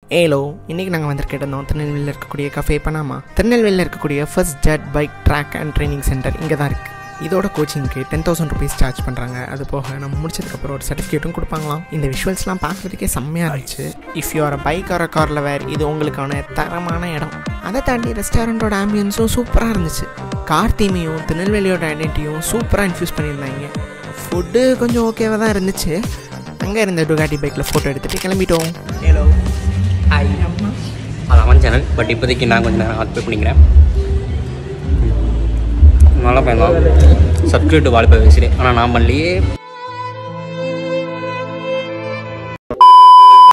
ஏலோ இன்றைக்கி நாங்கள் வந்திருக்கிட்டு இருந்தோம் திருநெல்வேலியில் இருக்கக்கூடிய கஃபே பனாமா திருநெல்வேலியில் இருக்கக்கூடிய first jet bike track and training centre இங்கே தான் இருக்குது இதோட கோச்சிங்க்கு டென் தௌசண்ட் ருபீஸ் சார்ஜ் பண்ணுறாங்க அது போக நம்ம முடிச்சதுக்கப்புறம் ஒரு சர்டிஃபிகேட்டும் கொடுப்பாங்களாம் இந்த விஷுவல்ஸ்லாம் பார்க்குறதுக்கே செம்மையாக இருந்துச்சு if you are bike or car lover இது உங்களுக்கான தரமான இடம் அதை தாண்டி ரெஸ்டாரண்ட்டோட ஆம்பியன்ஸும் சூப்பராக இருந்துச்சு கார் தீமையும் திருநெல்வேலியோட ஐடென்டிட்டியும் சூப்பராக இன்ஃப்யூஸ் பண்ணியிருந்தாங்க ஃபுட்டு கொஞ்சம் ஓகேவாக தான் இருந்துச்சு அங்கே இருந்த டுகாட்டி பைக்கில் ஃபோட்டோ எடுத்துகிட்டு கிளம்பிட்டோம் ஹலோ ஹாய் அது அவன் சேனல் பட் இப்போதைக்கு நான் கொஞ்சம் நேரம் ஆட் பே பண்ணிக்கிறேன் நல்லா பையன் தான் சப்ஸ்கிரைப் டு வாலிபா பேசுகிறேன் ஆனால் நான் பண்ணலையே